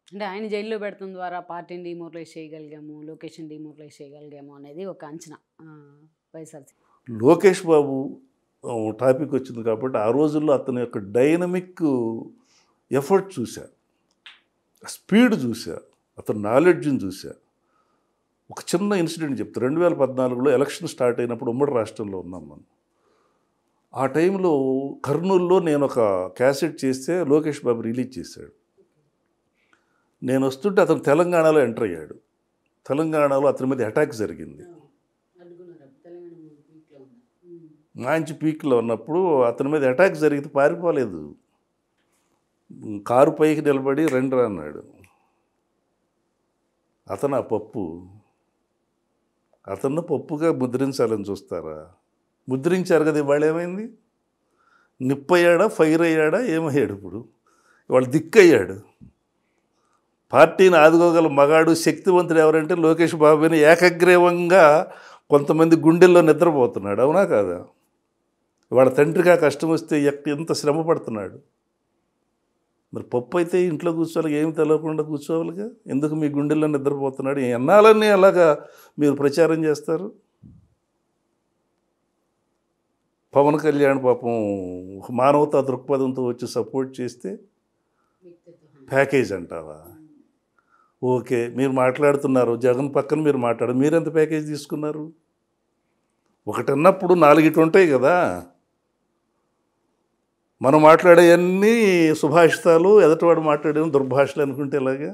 అంటే ఆయన జైల్లో పెట్టడం ద్వారా పార్టీని డిమోరలైజ్ చేయగలిగాము లొకేషన్ డిమోరలైజ్ చేయగలిగాము అనేది ఒక అంచనా ఆ, వైఎస్ఆర్సీపీ లోకేష్ బాబు ఆ, టాపిక్ వచ్చింది కాబట్టి ఆ రోజుల్లో అతని యొక్క డైనమిక్ ఎఫర్ట్ చూశా స్పీడ్ చూశా అతని నాలెడ్జ్ని చూశా ఒక చిన్న ఇన్సిడెంట్ చెప్తా రెండు వేల పద్నాలుగులో ఎలక్షన్ స్టార్ట్ అయినప్పుడు ఉమ్మడి రాష్ట్రంలో ఉన్నాం మనం ఆ టైంలో కర్నూలులో నేను ఒక క్యాసెట్ చేస్తే లోకేష్ బాబు రిలీజ్ చేశాడు నేను వస్తుంటే అతను తెలంగాణలో ఎంటర్ అయ్యాడు తెలంగాణలో అతని మీద అటాక్ జరిగింది మంచి పీక్లో ఉన్నప్పుడు అతని మీద అటాక్ జరిగితే పారిపోలేదు కారు పైకి నిలబడి రండి అన్నాడు అతను ఆ పప్పు అతను పప్పుగా ముద్రించాలని చూస్తారా ముద్రించారు కదా ఇవాళ ఏమైంది నిప్పయ్యాడా ఫైర్ అయ్యాడా ఏమయ్యాడు ఇప్పుడు ఇవాళ దిక్కయ్యాడు పార్టీని ఆదుకోగల మగాడు శక్తివంతుడు ఎవరంటే లోకేష్ బాబుని ఏకగ్రీవంగా కొంతమంది గుండెల్లో నిద్రపోతున్నాడు అవునా కాదా వాళ్ళ తండ్రికి ఆ కష్టం వస్తే ఎక్క- ఎంత శ్రమ పడుతున్నాడు మరి పప్పు అయితే ఇంట్లో కూర్చోవాలి ఏమి తెలియకుండా కూర్చోవాలిగా ఎందుకు మీ గుండెల్లో నిద్రపోతున్నాడు ఎన్నాలన్నీ అలాగా మీరు ప్రచారం చేస్తారు పవన్ కళ్యాణ్ పాపం ఒక మానవతా దృక్పథంతో వచ్చి సపోర్ట్ చేస్తే ప్యాకేజ్ అంటావా ఓకే మీరు మాట్లాడుతున్నారు జగన్ పక్కన మీరు మాట్లాడు మీరెంత ప్యాకేజ్ తీసుకున్నారు ఒకటి అన్నప్పుడు నాలుగిటి ఉంటాయి కదా మనం మాట్లాడేవన్నీ సుభాషితాలు ఎదటివాడు మాట్లాడేవి దుర్భాషలు అనుకుంటే ఎలాగా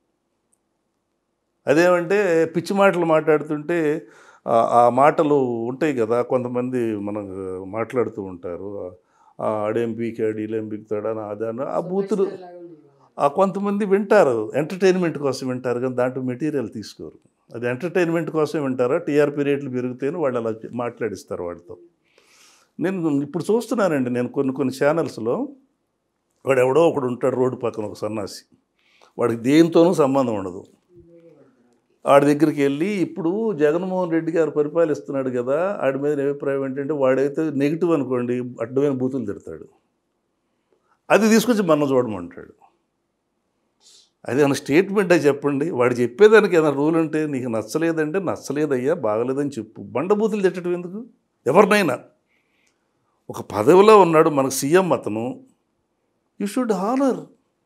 అదేమంటే పిచ్చి మాటలు మాట్లాడుతుంటే ఆ- ఆ మాటలు ఉంటాయి కదా కొంతమంది మనం మాట్లాడుతూ ఉంటారు ఆ ఆడేం పీకాడు ఈలేం పీకుతాడు అని అదని ఆ బూతులు ఆ కొంతమంది వింటారు ఎంటర్టైన్మెంట్ కోసం వింటారు కానీ దాంట్లో మెటీరియల్ తీసుకోరు అది ఎంటర్టైన్మెంట్ కోసం వింటారా టీఆర్పీ రేట్లు పెరిగితేనే వాళ్ళు అలా మాట్లాడిస్తారు వాడితో నేను ఇప్పుడు చూస్తున్నానండి నేను కొన్ని కొన్ని ఛానల్స్లో వాడు ఎవడో ఒకడు ఉంటాడు రోడ్డు పక్కన ఒక సన్నాసి వాడికి దేనితోనూ సంబంధం ఉండదు ఆడి దగ్గరికి వెళ్ళి ఇప్పుడు జగన్మోహన్ రెడ్డి గారు పరిపాలిస్తున్నాడు కదా ఆడి మీద నా అభిప్రాయం ఏంటంటే వాడైతే నెగిటివ్ అనుకోండి అడ్డమైన బూతులు తిడతాడు అది తీసుకొచ్చి మనం చూడమంటాడు అది ఏమైనా స్టేట్మెంట్ అని చెప్పండి వాడు చెప్పేదానికి ఏదైనా రూల్ ఉంటే నీకు నచ్చలేదంటే నచ్చలేదయ్యా బాగలేదని చెప్పు బండబూతులు తిట్టడం ఎందుకు ఎవరినైనా ఒక పదవిలో ఉన్నాడు మనకు సీఎం అతను యూ షుడ్ హానర్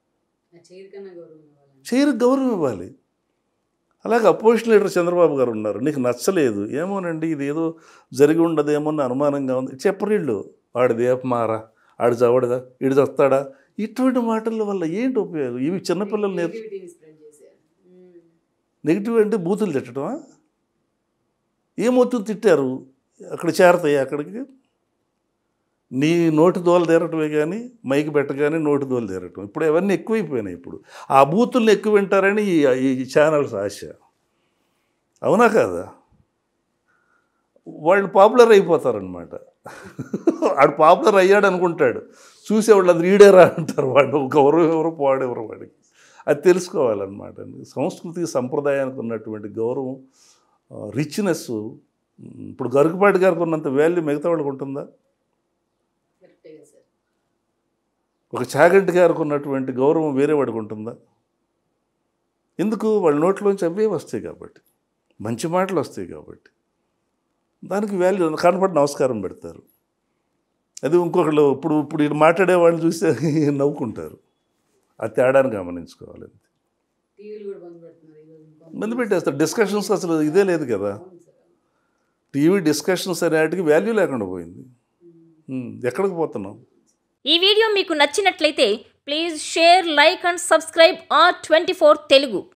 చైర్ గౌరవం ఇవ్వాలి అలాగే అపోజిషన్ లీడర్ చంద్రబాబు గారు ఉన్నారు నీకు నచ్చలేదు ఏమోనండి ఇది ఏదో జరిగి ఉండదేమో అని అనుమానంగా ఉంది చెప్పరీళ్ళు వాడిది ఏపమారా ఆడు చవడదా ఈడు చస్తాడా ఇటువంటి మాటల వల్ల ఏంటి ఉపయోగం ఇవి చిన్నపిల్లలు నేర్చు నెగిటివ్ అంటే బూతులు తిట్టడమా ఏమవుతుంది తిట్టారు అక్కడ చేరతాయి అక్కడికి నీ నోటి దోల తీరటమే కానీ మైకి పెట్టగానే నోటి దోల తీరటం ఇప్పుడు అవన్నీ ఎక్కువైపోయినాయి ఇప్పుడు ఆ బూతుల్ని ఎక్కువ వింటారని ఈ ఈ ఛానల్స్ ఆశ అవునా కాదా వాళ్ళు పాపులర్ అయిపోతారనమాట వాడు పాపులర్ అయ్యాడు అనుకుంటాడు చూసేవాళ్ళు అది రీడేరా అంటారు వాడు గౌరవం ఎవరు పోడెవరు వాడికి అది తెలుసుకోవాలన్నమాట సంస్కృతి సంప్రదాయానికి ఉన్నటువంటి గౌరవం రిచ్నెస్ ఇప్పుడు గరుకుపాటి గారికి ఉన్నంత వాల్యూ మిగతా వాళ్ళకి ఉంటుందా ఒక చాగంటి గారికి ఉన్నటువంటి గౌరవం వేరే వాడికి ఉంటుందా ఎందుకు వాళ్ళ నోట్లోంచి అవే వస్తాయి కాబట్టి మంచి మాటలు వస్తాయి కాబట్టి దానికి వాల్యూ కనపడి నమస్కారం పెడతారు అది ఇంకొకళ్ళు ఇప్పుడు ఇప్పుడు ఈయన మాట్లాడే వాళ్ళు చూస్తే నవ్వుకుంటారు ఆ తేడాను గమనించుకోవాలి మంది పెట్టేస్తారు డిస్కషన్స్ అసలు ఇదే లేదు కదా టీవీ డిస్కషన్స్ అనేటికి వాల్యూ లేకుండా పోయింది ఉమ్, ఎక్కడికి పోతున్నాం ఈ వీడియో మీకు నచ్చినట్లయితే please share like and subscribe R twenty Telugu